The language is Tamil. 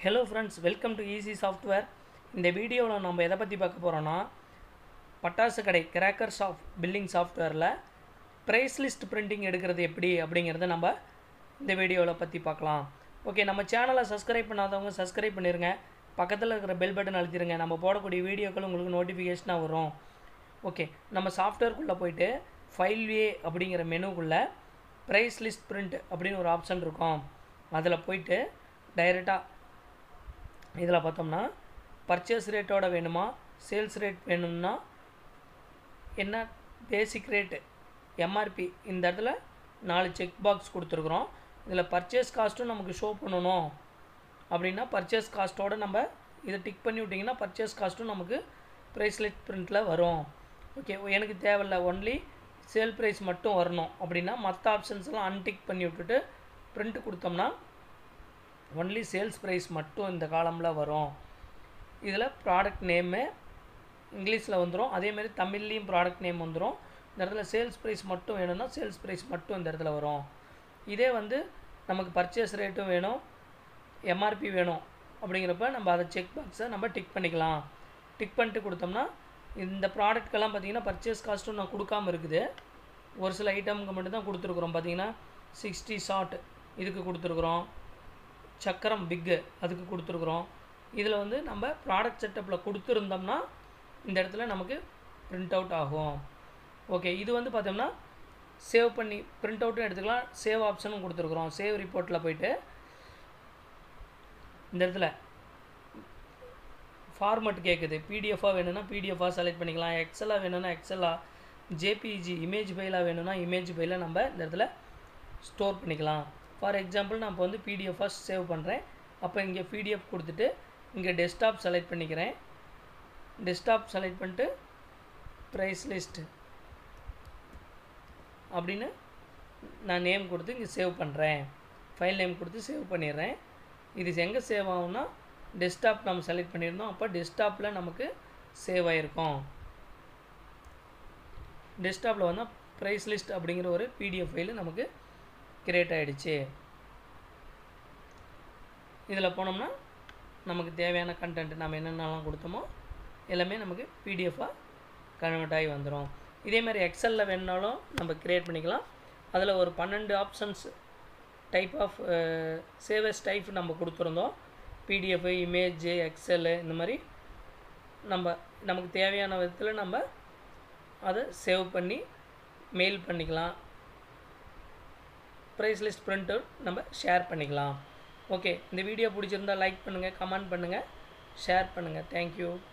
hello friends welcome to Easy Software இந்த வீடியோவில் நம்ம எதை பற்றி பார்க்க போகிறோன்னா பட்டாசு கடை கிராக்கர்ஸ் ஆஃப் பில்லிங் சாஃப்ட்வேரில் ப்ரைஸ் லிஸ்ட் பிரிண்டிங் எடுக்கிறது எப்படி அப்படிங்கிறத நம்ம இந்த வீடியோவில் பற்றி பார்க்கலாம் ஓகே நம்ம சேனலை சப்ஸ்கிரைப் பண்ணாதவங்க சப்ஸ்கிரைப் பண்ணிடுங்க பக்கத்தில் இருக்கிற பெல் பட்டன் அழுத்திடுங்க நம்ம போடக்கூடிய வீடியோக்கள் உங்களுக்கு நோட்டிஃபிகேஷனாக வரும் ஓகே நம்ம சாஃப்ட்வேர்க்குள்ளே போயிட்டு ஃபைல் வே அப்படிங்கிற மெனுக்குள்ளே ப்ரைஸ் லிஸ்ட் பிரிண்ட் அப்படின்னு ஒரு ஆப்ஷன் இருக்கும் அதில் போயிட்டு டைரெக்டாக இதில் பார்த்தோம்னா பர்ச்சேஸ் ரேட்டோட வேணுமா சேல்ஸ் ரேட் வேணும்னா என்ன பேசிக் ரேட்டு எம்ஆர்பி இந்த இடத்துல நாலு செக் பாக்ஸ் கொடுத்துருக்குறோம் இதில் பர்ச்சேஸ் காஸ்ட்டும் நமக்கு ஷோ பண்ணணும் அப்படின்னா பர்ச்சேஸ் காஸ்ட்டோட நம்ம இதை டிக் பண்ணி விட்டிங்கன்னா பர்ச்சேஸ் காஸ்ட்டும் நமக்கு ப்ரைஸ்லெட் பிரிண்ட்டில் வரும் ஓகே எனக்கு தேவையில்ல ஒன்லி சேல் ப்ரைஸ் மட்டும் வரணும் அப்படின்னா மற்ற ஆப்ஷன்ஸ்லாம் அன்டிக் பண்ணி விட்டுட்டு பிரிண்ட் கொடுத்தோம்னா ஒன்லி சேல்ஸ் ப்ரைஸ் மட்டும் இந்த காலமில் வரும் இதில் ப்ராடக்ட் நேமு இங்கிலீஷில் வந்துடும் அதேமாதிரி தமிழ்லேயும் ப்ராடக்ட் நேம் வந்துடும் இந்த இடத்துல சேல்ஸ் ப்ரைஸ் மட்டும் வேணும்னா சேல்ஸ் ப்ரைஸ் மட்டும் இந்த இடத்துல வரும் இதே வந்து நமக்கு பர்ச்சேஸ் ரேட்டும் வேணும் எம்ஆர்பி வேணும் அப்படிங்கிறப்ப நம்ம அதை செக் பாக்ஸை நம்ம டிக் பண்ணிக்கலாம் டிக் பண்ணிட்டு கொடுத்தோம்னா இந்த ப்ராடக்ட்கெல்லாம் பார்த்தீங்கன்னா பர்ச்சேஸ் காஸ்ட்டும் நான் கொடுக்காம இருக்குது ஒரு சில ஐட்டமுக்கு மட்டும் தான் கொடுத்துருக்குறோம் பார்த்தீங்கன்னா சிக்ஸ்டி ஷார்ட் இதுக்கு கொடுத்துருக்குறோம் சக்கரம் பிக்கு அதுக்கு கொடுத்துருக்குறோம் இதில் வந்து நம்ம ப்ராடக்ட் செட்டப்பில் கொடுத்துருந்தோம்னா இந்த இடத்துல நமக்கு பிரிண்ட் அவுட் ஆகும் ஓகே இது வந்து பார்த்தோம்னா சேவ் பண்ணி பிரிண்ட் அவுட்டும் எடுத்துக்கலாம் சேவ் ஆப்ஷனும் கொடுத்துருக்குறோம் சேவ் ரிப்போர்ட்டில் போயிட்டு இந்த இடத்துல ஃபார்மட் கேட்குது பிடிஎஃபாக வேணும்னா பிடிஎஃபாக செலக்ட் பண்ணிக்கலாம் எக்ஸலாக வேணும்னா எக்ஸலாக ஜேபிஜி இமேஜ் ஃபைலாக வேணும்னா இமேஜ் ஃபைலை நம்ம இந்த இடத்துல ஸ்டோர் பண்ணிக்கலாம் ஃபார் எக்ஸாம்பிள் நான் இப்போ வந்து பிடிஎஃபாக சேவ் பண்ணுறேன் அப்போ இங்கே பிடிஎஃப் கொடுத்துட்டு இங்கே டெஸ்க்டாப் செலக்ட் பண்ணிக்கிறேன் டெஸ்க்டாப் செலக்ட் பண்ணிட்டு ப்ரைஸ் லிஸ்ட்டு அப்படின்னு நான் நேம் கொடுத்து இங்கே சேவ் பண்ணுறேன் ஃபைல் நேம் கொடுத்து சேவ் பண்ணிடுறேன் இது எங்கே சேவ் ஆகும்னா டெஸ்க்டாப் நம்ம செலக்ட் பண்ணியிருந்தோம் அப்போ டெஸ்க்டாப்பில் நமக்கு சேவ் ஆகிருக்கும் டெஸ்க்டாப்பில் வந்தால் ப்ரைஸ் லிஸ்ட் அப்படிங்கிற ஒரு பிடிஎஃப் ஃபைலு நமக்கு கிரியேட் ஆகிடுச்சு இதில் போனோம்னா நமக்கு தேவையான கண்டென்ட் நம்ம என்னென்னலாம் கொடுத்தோமோ எல்லாமே நமக்கு பிடிஎஃபாக கன்வெர்ட் ஆகி வந்துடும் இதேமாதிரி எக்ஸலில் வேணுனாலும் நம்ம க்ரியேட் பண்ணிக்கலாம் அதில் ஒரு பன்னெண்டு options type of saves type நம்ம கொடுத்துருந்தோம் பிடிஎஃப் இமேஜ் எக்ஸலு இந்த மாதிரி நம்ம நமக்கு தேவையான விதத்தில் நம்ம அதை சேவ் பண்ணி மெயில் பண்ணிக்கலாம் ப்ரைஸ் லிஸ்ட் பிரிண்ட் அவுட் நம்ம ஷேர் பண்ணிக்கலாம் ஓகே இந்த வீடியோ பிடிச்சிருந்தா லைக் பண்ணுங்கள் கமெண்ட் பண்ணுங்கள் ஷேர் பண்ணுங்கள் தேங்க்யூ